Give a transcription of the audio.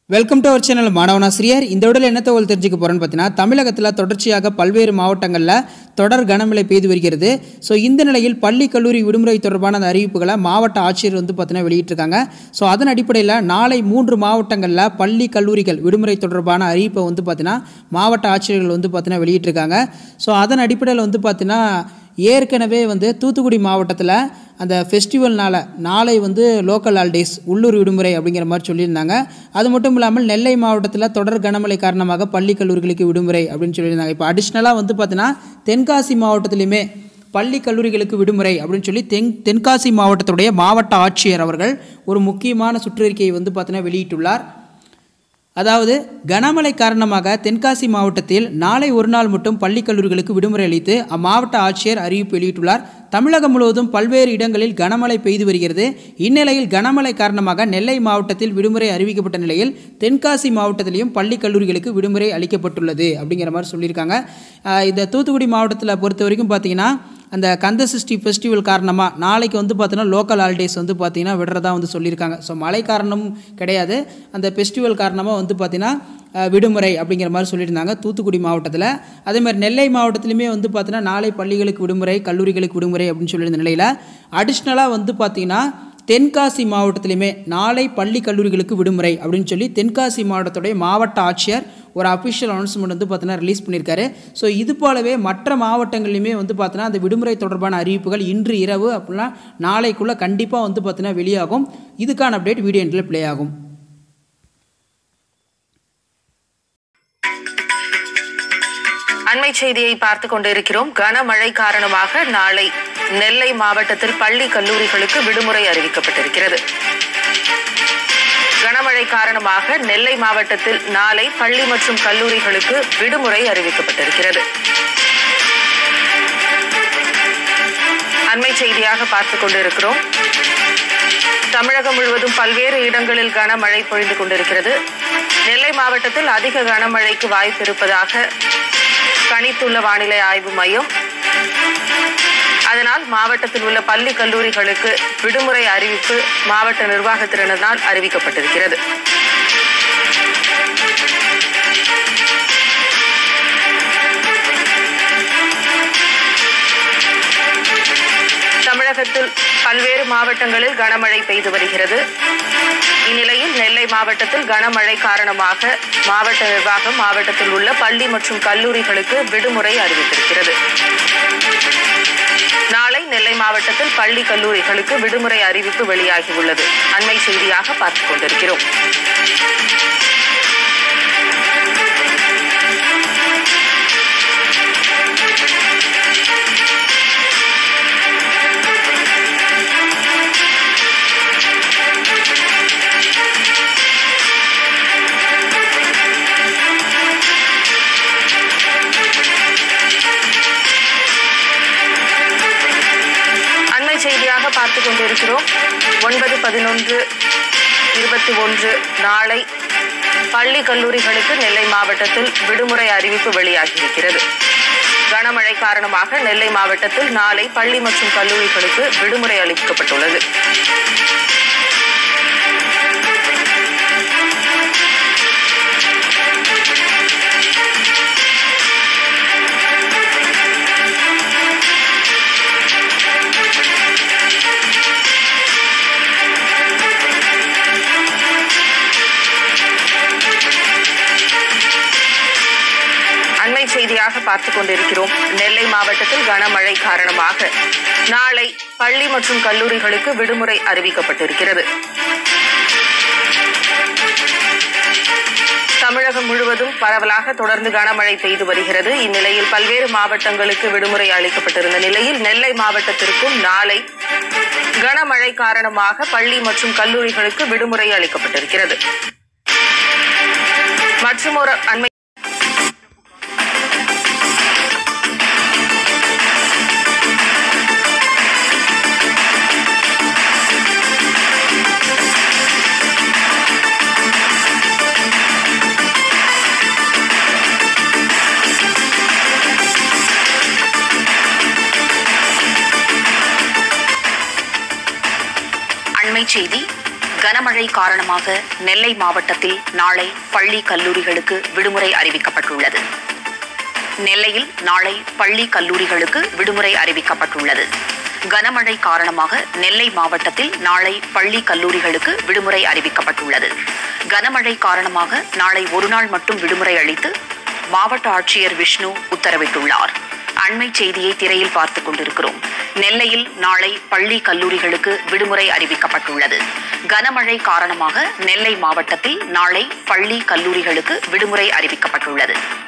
welcome to our channel மாணவனாசிரியர் இந்த உடல் என்ன தகவல் தெரிஞ்சுக்க போகிறோன்னு பார்த்தீங்கன்னா தமிழகத்தில் தொடர்ச்சியாக பல்வேறு மாவட்டங்களில் தொடர் கனமழை பெய்து வருகிறது ஸோ இந்த நிலையில் பள்ளி கல்லூரி விடுமுறை தொடர்பான அந்த அறிவிப்புகளை மாவட்ட ஆட்சியர் வந்து பார்த்தீங்கன்னா வெளியிட்டிருக்காங்க ஸோ அதன் அடிப்படையில் நாளை மூன்று மாவட்டங்களில் பள்ளி கல்லூரிகள் விடுமுறை தொடர்பான அறிவிப்பை வந்து பார்த்தீங்கன்னா மாவட்ட ஆட்சியர்கள் வந்து பார்த்தீங்கன்னா வெளியிட்டிருக்காங்க ஸோ அதன் அடிப்படையில் வந்து பார்த்தீங்கன்னா ஏற்கனவே வந்து தூத்துக்குடி மாவட்டத்தில் அந்த ஃபெஸ்டிவல்னால் நாளை வந்து லோக்கல் ஹாலிடேஸ் உள்ளூர் விடுமுறை அப்படிங்கிற மாதிரி சொல்லியிருந்தாங்க அது மட்டும் இல்லாமல் நெல்லை மாவட்டத்தில் தொடர் கனமழை காரணமாக பள்ளி கல்லூரிகளுக்கு விடுமுறை அப்படின்னு சொல்லியிருந்தாங்க இப்போ அடிஷ்னலாக வந்து பார்த்தீங்கன்னா தென்காசி மாவட்டத்திலையுமே பள்ளி கல்லூரிகளுக்கு விடுமுறை அப்படின்னு சொல்லி தென் தென்காசி மாவட்டத்துடைய மாவட்ட ஆட்சியர் அவர்கள் ஒரு முக்கியமான சுற்றறிக்கையை வந்து பார்த்தீங்கன்னா வெளியிட்டுள்ளார் அதாவது கனமழை காரணமாக தென்காசி மாவட்டத்தில் நாளை ஒரு நாள் மட்டும் பள்ளி கல்லூரிகளுக்கு விடுமுறை அளித்து அம்மாவட்ட ஆட்சியர் அறிவிப்பு வெளியிட்டுள்ளார் தமிழகம் முழுவதும் பல்வேறு இடங்களில் கனமழை பெய்து வருகிறது இந்நிலையில் கனமழை காரணமாக நெல்லை மாவட்டத்தில் விடுமுறை அறிவிக்கப்பட்ட நிலையில் தென்காசி மாவட்டத்திலையும் பள்ளி கல்லூரிகளுக்கு விடுமுறை அளிக்கப்பட்டுள்ளது அப்படிங்கிற மாதிரி சொல்லியிருக்காங்க ஆஹ் இந்த தூத்துக்குடி மாவட்டத்தில் பொறுத்த வரைக்கும் பார்த்தீங்கன்னா அந்த கந்த சஷ்டி ஃபெஸ்டிவல் காரணமாக நாளைக்கு வந்து பார்த்தீங்கன்னா லோக்கல் ஹாலிடேஸ் வந்து பார்த்தீங்கன்னா விடுறதா வந்து சொல்லியிருக்காங்க ஸோ மழை காரணமும் கிடையாது அந்த ஃபெஸ்டிவல் காரணமாக வந்து பார்த்தீங்கன்னா அஹ், விடுமுறை அப்படிங்கிற மாதிரி சொல்லியிருந்தாங்க தூத்துக்குடி மாவட்டத்தில் அதே மாதிரி நெல்லை மாவட்டத்திலுமே வந்து பார்த்தீங்கன்னா நாளை பள்ளிகளுக்கு விடுமுறை கல்லூரிகளுக்கு விடுமுறை அப்படின்னு சொல்லியிருந்த நிலையில் அடிஷ்னலாக வந்து பார்த்தீங்கன்னா தென்காசி மாவட்டத்திலுமே நாளை பள்ளி கல்லூரிகளுக்கு விடுமுறை அப்படின்னு சொல்லி தென்காசி மாவட்டத்துடைய மாவட்ட ஆட்சியர் ஒரு அஃபிஷியல் அனௌன்ஸ்மெண்ட் வந்து பார்த்தீங்கன்னா ரிலீஸ் பண்ணியிருக்காரு ஸோ இது போலவே மற்ற மாவட்டங்கள்லையுமே வந்து பார்த்தீங்கன்னா அந்த விடுமுறை தொடர்பான அறிவிப்புகள் இன்று இரவு அப்படின்னா நாளைக்குள்ளே கண்டிப்பாக வந்து பார்த்தீங்கன்னா வெளியாகும் இதுக்கான அப்டேட் வீடியோ எண்டில் ப்ளே ஆகும் அண்மை செய்தியை பார்த்துக் கொண்டிருக்கிறோம் கனமழை காரணமாக நாளை நெல்லை மாவட்டத்தில் பள்ளி கல்லூரிகளுக்கு விடுமுறை அறிவிக்கப்பட்டிருக்கிறது கனமழை காரணமாக நெல்லை மாவட்டத்தில் நாளை பள்ளி மற்றும் கல்லூரிகளுக்கு விடுமுறை அறிவிக்கப்பட்டிருக்கிறது அண்மை செய்தியாக பார்த்துக் கொண்டிருக்கிறோம் தமிழகம் முழுவதும் பல்வேறு இடங்களில் கனமழை பொழிந்து கொண்டிருக்கிறது நெல்லை மாவட்டத்தில் அதிக கனமழைக்கு வாய்ப்பு இருப்பதாக கணித்துள்ள வானிலை ஆய்வு மையம் அதனால் மாவட்டத்தில் உள்ள பள்ளி கல்லூரிகளுக்கு விடுமுறை அறிவிப்பு மாவட்ட நிர்வாகத்தினரால் அறிவிக்கப்பட்டிருக்கிறது தமிழகத்தில் பல்வேறு மாவட்டங்களில் கனமழை பெய்து வருகிறது இந்நிலையில் நெல்லை மாவட்டத்தில் கனமழை காரணமாக மாவட்ட நிர்வாகம் மாவட்டத்தில் உள்ள பள்ளி மற்றும் கல்லூரிகளுக்கு விடுமுறை அறிவித்திருக்கிறது நாளை நெல்லை மாவட்டத்தில் பள்ளி கல்லூரிகளுக்கு விடுமுறை அறிவிப்பு வெளியாகியுள்ளது அண்மை செய்தியாக பார்த்துக் கொண்டிருக்கிறோம் அண்மை செய்தியாக பார்த்துக் கொண்டிருக்கிறோம் ஒன்பது பதினொன்று இருபத்தி ஒன்று நாளை பள்ளி கல்லூரிகளுக்கு நெல்லை மாவட்டத்தில் விடுமுறை அறிவிப்பு வெளியாகியிருக்கிறது கனமழை காரணமாக நெல்லை மாவட்டத்தில் நாளை பள்ளி மற்றும் கல்லூரிகளுக்கு விடுமுறை அளிக்கப்பட்டுள்ளது அண்மை செய்தியாக பார்த்துக் கொண்டிருக்கிறோம் நெல்லை மாவட்டத்தில் கனமழை காரணமாக நாளை பள்ளி மற்றும் கல்லூரிகளுக்கு விடுமுறை அறிவிக்கப்பட்டிருக்கிறது தமிழகம் முழுவதும் பரவலாக தொடர்ந்து கனமழை பெய்து வருகிறது இந்நிலையில் பல்வேறு மாவட்டங்களுக்கு விடுமுறை அளிக்கப்பட்டிருந்த நிலையில் நெல்லை மாவட்டத்திற்கும் நாளை கனமழை காரணமாக பள்ளி மற்றும் கல்லூரிகளுக்கு விடுமுறை அளிக்கப்பட்டிருக்கிறது மற்றும் ஒரு அண்மை அண்மை செய்தி கனமழை காரணமாக நெல்லை மாவட்டத்தில் நாளை பள்ளி கல்லூரிகளுக்கு விடுமுறை அறிவிக்கப்பட்டுள்ளது நெல்லையில் நாளை பள்ளி கல்லூரிகளுக்கு விடுமுறை அறிவிக்கப்பட்டுள்ளது கனமழை காரணமாக நெல்லை மாவட்டத்தில் நாளை பள்ளி கல்லூரிகளுக்கு விடுமுறை அறிவிக்கப்பட்டுள்ளது கனமழை காரணமாக நாளை ஒருநாள் மட்டும் விடுமுறை அளித்து மாவட்ட ஆட்சியர் விஷ்ணு உத்தரவிட்டுள்ளார் அண்மை செய்தியை திரையில் பார்த்துக் கொண்டிருக்கிறோம் நெல்லையில் நாளை பள்ளி கல்லூரிகளுக்கு விடுமுறை அறிவிக்கப்பட்டுள்ளது கனமழை காரணமாக நெல்லை மாவட்டத்தில் நாளை பள்ளி கல்லூரிகளுக்கு விடுமுறை அறிவிக்கப்பட்டுள்ளது